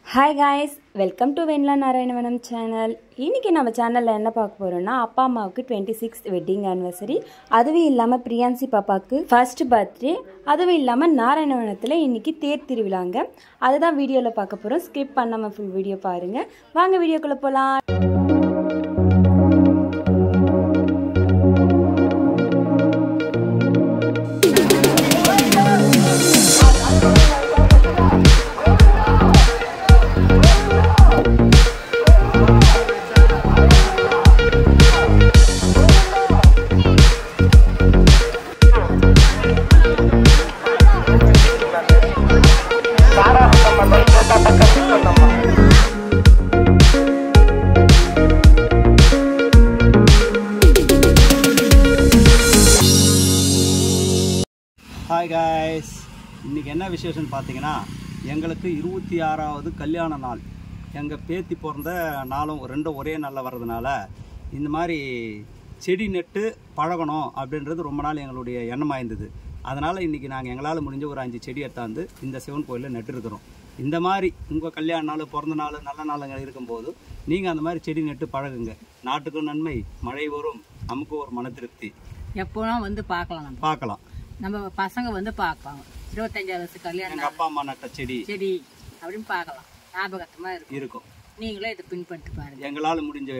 hi guys welcome to Vennila Narayanavanam channel இன்றைக்கி நம்ம சேனலில் என்ன பார்க்க போகிறோம்னா அப்பா அம்மாவுக்கு டுவெண்ட்டி சிக்ஸ் வெட்டிங் ஆனிவர்சரி அதுவும் இல்லாமல் பிரியான்சி பாப்பாவுக்கு ஃபர்ஸ்ட் பர்த்டே அதுவும் இல்லாமல் நாராயணவனத்தில் இன்றைக்கி தேர் திருவிழாங்க அதுதான் வீடியோவில் பார்க்க போகிறோம் ஸ்கிப் பண்ணாமல் ஃபுல் வீடியோ பாருங்கள் வாங்க வீடியோக்குள்ளே போகலாம் ஹாய் காய்ஸ் இன்றைக்கி என்ன விசேஷம்னு பார்த்தீங்கன்னா எங்களுக்கு இருபத்தி ஆறாவது கல்யாண நாள் எங்கள் பேத்தி பிறந்த நாளும் ரெண்டும் ஒரே நாளில் வர்றதுனால இந்த மாதிரி செடி நட்டு பழகணும் அப்படின்றது ரொம்ப நாள் எங்களுடைய எண்ணமாக இருந்தது அதனால் இன்றைக்கி நாங்கள் எங்களால் முடிஞ்ச ஒரு அஞ்சு செடி எடுத்தாந்து இந்த சிவன் கோயிலில் நட்டுருக்குறோம் இந்த மாதிரி உங்கள் கல்யாண நாள் பிறந்த நாள் நல்ல நாளுங்க இருக்கும்போது நீங்கள் அந்த மாதிரி செடி நட்டு பழகுங்க நாட்டுக்கும் நன்மை மழை வரும் நமக்கும் ஒரு மன திருப்தி எப்போலாம் வந்து பார்க்கலாம் நம்ம பார்க்கலாம் நம்ம பசங்க வந்து பார்ப்பாங்க இருபத்தஞ்சாவது வயசு கல்யாணம் எங்கள் அப்பா அம்மா நட்ட செடி செடி அப்படின்னு பார்க்கலாம் ஞாபகத்தமா இருக்கும் இருக்கும் நீங்களும் இதை பின்பற்றி பாருங்க எங்களால் முடிஞ்ச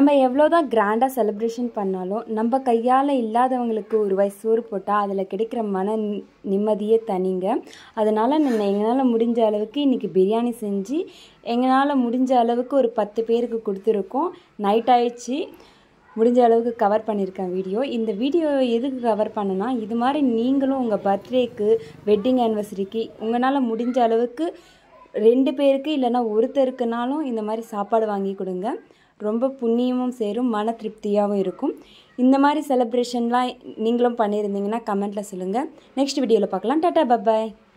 நம்ம எவ்வளோதான் கிராண்டாக செலிப்ரேஷன் பண்ணாலும் நம்ம கையால் இல்லாதவங்களுக்கு ஒரு வயசு சோறு போட்டால் அதில் கிடைக்கிற மன நி- நிம்மதியே தனிங்க அதனால் நான் எங்களால் முடிஞ்ச அளவுக்கு இன்றைக்கி பிரியாணி செஞ்சு எங்களால் முடிஞ்ச அளவுக்கு ஒரு பத்து பேருக்கு கொடுத்துருக்கோம் நைட் ஆயிடுச்சு முடிஞ்ச அளவுக்கு கவர் பண்ணியிருக்கேன் வீடியோ இந்த வீடியோ எதுக்கு கவர் பண்ணனா இது மாதிரி நீங்களும் உங்கள் பர்த்டேக்கு வெட்டிங் ஆனிவர்சரிக்கு உங்களால் முடிஞ்ச அளவுக்கு ரெண்டு பேருக்கு இல்லைன்னா ஒருத்தருக்குனாலும் இந்த மாதிரி சாப்பாடு வாங்கி கொடுங்க ரொம்ப புண்ணியமும் சேரும் மன திருப்தியாகவும் இருக்கும் இந்த மாதிரி செலிப்ரேஷன்லாம் நீங்களும் பண்ணியிருந்தீங்கன்னா கமெண்ட்டில் சொல்லுங்கள் நெக்ஸ்ட் வீடியோவில் பார்க்கலாம் டாட்டா பபாய்